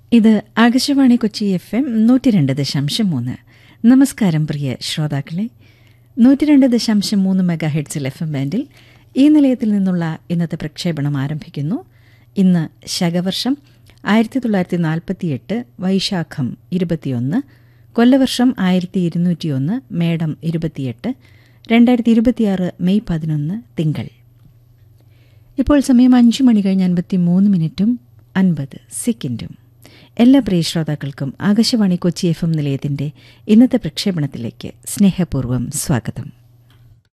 ഇത് Akashvani Kochi F M നൂറ്റി രണ്ട് ദശാംശം മൂന്ന് നമസ്കാരം പ്രിയ ശ്രോതാക്കളെ നൂറ്റി രണ്ട് ദശാംശം മൂന്ന് മെഗാ ഹെഡ്സിൽ എഫ് എം ബാൻഡിൽ ഈ നിലയത്തിൽ നിന്നുള്ള ഇന്നത്തെ പ്രക്ഷേപണം ആരംഭിക്കുന്നു ഇന്ന് ശകവർഷം ആയിരത്തി തൊള്ളായിരത്തി നാൽപ്പത്തിയെട്ട് വൈശാഖം ഇരുപത്തിയൊന്ന് കൊല്ലവർഷം ആയിരത്തി ഇരുന്നൂറ്റിയൊന്ന് മേടം ഇരുപത്തിയെട്ട് രണ്ടായിരത്തി ഇരുപത്തിയാറ് മെയ് പതിനൊന്ന് തിങ്കൾ ഇപ്പോൾ സമയം അഞ്ചു മണി കഴിഞ്ഞ് അൻപത്തി മൂന്ന് മിനിറ്റും അൻപത് സെക്കൻഡും എല്ലാ പ്രിയ ശ്രോതാക്കൾക്കും ആകാശവാണി കൊച്ചി എഫ് എം നിലയത്തിന്റെ ഇന്നത്തെ പ്രക്ഷേപണത്തിലേക്ക് സ്നേഹപൂർവ്വം സ്വാഗതം